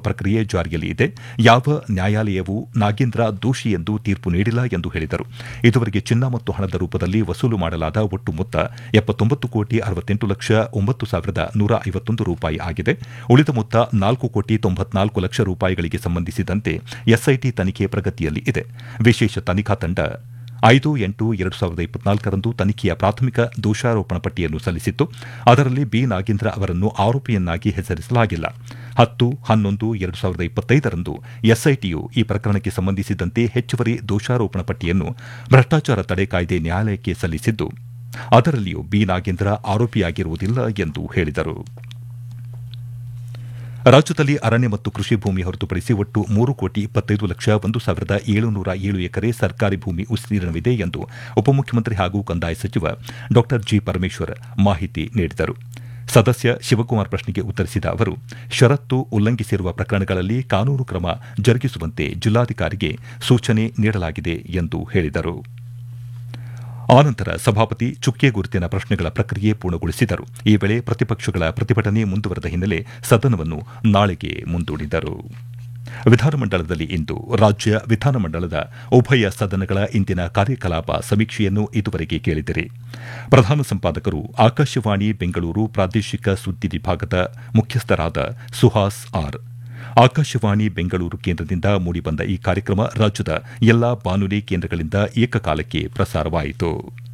ಪ್ರಕ್ರಿಯೆ ಜಾರಿಯಲ್ಲಿ ಇದೆ ಯಾವ ನ್ಯಾಯಾಲಯವೂ ನಾಗೇಂದ್ರ ದೋಷಿ ಎಂದು ತೀರ್ಪು ನೀಡಿಲ್ಲ ಎಂದು ಹೇಳಿದರು ಇದುವರೆಗೆ ಚಿನ್ನ ಮತ್ತು ಹಣದ ರೂಪದಲ್ಲಿ ವಸೂಲು ಮಾಡಲಾದ ಒಟ್ಟು ಮೊತ್ತ ಎಪ್ಪತ್ತೊಂಬತ್ತು ಕೋಟಿ ಅರವತ್ತೆಂಟು ಲಕ್ಷ ಒಂಬತ್ತು ಸಾವಿರದ ನೂರ ಐವತ್ತೊಂದು ರೂಪಾಯಿ ಆಗಿದೆ ಉಳಿದ ಮೊತ್ತ ನಾಲ್ಕು ಕೋಟಿ ತೊಂಬತ್ನಾಲ್ಕು ಲಕ್ಷ ರೂಪಾಯಿಗಳಿಗೆ ಸಂಬಂಧಿಸಿದಂತೆ ಎಸ್ಐಟಿ ತನಿಖೆ ಪ್ರಗತಿಯಲ್ಲಿ ಇದೆ ವಿಶೇಷ ತನಿಖಾ ತಂಡ ಐದು ಎಂಟು ಎರಡು ಸಾವಿರದ ಇಪ್ಪತ್ನಾಲ್ಕರಂದು ತನಿಖೆಯ ಪ್ರಾಥಮಿಕ ದೋಷಾರೋಪಣ ಪಟ್ಟಿಯನ್ನು ಸಲ್ಲಿಸಿತ್ತು ಅದರಲ್ಲಿ ಬಿ ನಾಗೇಂದ್ರ ಅವರನ್ನು ಆರೋಪಿಯನ್ನಾಗಿ ಹೆಸರಿಸಲಾಗಿಲ್ಲ ಹತ್ತು ಹನ್ನೊಂದು ಎರಡು ಸಾವಿರದ ಇಪ್ಪತ್ತೈದರಂದು ಎಸ್ಐಟಿಯು ಈ ಪ್ರಕರಣಕ್ಕೆ ಸಂಬಂಧಿಸಿದಂತೆ ಹೆಚ್ಚುವರಿ ದೋಷಾರೋಪಣ ಪಟ್ಟಿಯನ್ನು ಭ್ರಷ್ಟಾಚಾರ ತಡೆ ಕಾಯ್ದೆ ನ್ಯಾಯಾಲಯಕ್ಕೆ ಸಲ್ಲಿಸಿದ್ದು ಅದರಲ್ಲಿಯೂ ಬಿ ನಾಗೇಂದ್ರ ಆರೋಪಿಯಾಗಿರುವುದಿಲ್ಲ ಎಂದು ಹೇಳಿದರು ರಾಜ್ಯದಲ್ಲಿ ಅರಣ್ಯ ಮತ್ತು ಕೃಷಿ ಭೂಮಿ ಹೊರತುಪಡಿಸಿ ಒಟ್ಟು ಮೂರು ಕೋಟಿ ಇಪ್ಪತ್ತೈದು ಲಕ್ಷ ಒಂದು ಸಾವಿರದ ಏಳುನೂರ ಏಳು ಎಕರೆ ಸರ್ಕಾರಿ ಭೂಮಿ ವಿಸ್ತೀರ್ಣವಿದೆ ಎಂದು ಉಪಮುಖ್ಯಮಂತ್ರಿ ಹಾಗೂ ಕಂದಾಯ ಸಚಿವ ಡಾ ಜಿ ಪರಮೇಶ್ವರ್ ಮಾಹಿತಿ ನೀಡಿದರು ಸದಸ್ಯ ಶಿವಕುಮಾರ್ ಪ್ರಶ್ನೆಗೆ ಉತ್ತರಿಸಿದ ಅವರು ಷರತ್ತು ಉಲ್ಲಂಘಿಸಿರುವ ಪ್ರಕರಣಗಳಲ್ಲಿ ಕಾನೂನು ಕ್ರಮ ಜರುಗಿಸುವಂತೆ ಜಿಲ್ಲಾಧಿಕಾರಿಗೆ ಸೂಚನೆ ನೀಡಲಾಗಿದೆ ಎಂದು ಹೇಳಿದರು ಆನಂತರ ಸಭಾಪತಿ ಚುಕ್ಕೆ ಗುರುತಿನ ಪ್ರಶ್ನೆಗಳ ಪ್ರಕ್ರಿಯೆ ಪೂರ್ಣಗೊಳಿಸಿದರು ಈ ವೇಳೆ ಪ್ರತಿಪಕ್ಷಗಳ ಪ್ರತಿಭಟನೆ ಮುಂದುವರೆದ ಹಿನ್ನೆಲೆ ಸದನವನ್ನು ನಾಳೆಗೆ ಮುಂದೂಡಿದರು ವಿಧಾನಮಂಡಲದಲ್ಲಿ ಇಂದು ರಾಜ್ಯ ವಿಧಾನಮಂಡಲದ ಉಭಯ ಸದನಗಳ ಇಂದಿನ ಕಾರ್ಯಕಲಾಪ ಸಮೀಕ್ಷೆಯನ್ನು ಇದುವರೆಗೆ ಕೇಳಿದಿರಿ ಪ್ರಧಾನ ಸಂಪಾದಕರು ಆಕಾಶವಾಣಿ ಬೆಂಗಳೂರು ಪ್ರಾದೇಶಿಕ ಸುದ್ದಿ ವಿಭಾಗದ ಮುಖ್ಯಸ್ಥರಾದ ಸುಹಾಸ್ ಆರ್ ಆಕಾಶವಾಣಿ ಬೆಂಗಳೂರು ಕೇಂದ್ರದಿಂದ ಮೂಡಿಬಂದ ಈ ಕಾರ್ಯಕ್ರಮ ರಾಜ್ಯದ ಎಲ್ಲಾ ಬಾನುಲಿ ಕೇಂದ್ರಗಳಿಂದ ಏಕಕಾಲಕ್ಕೆ ಪ್ರಸಾರವಾಯಿತು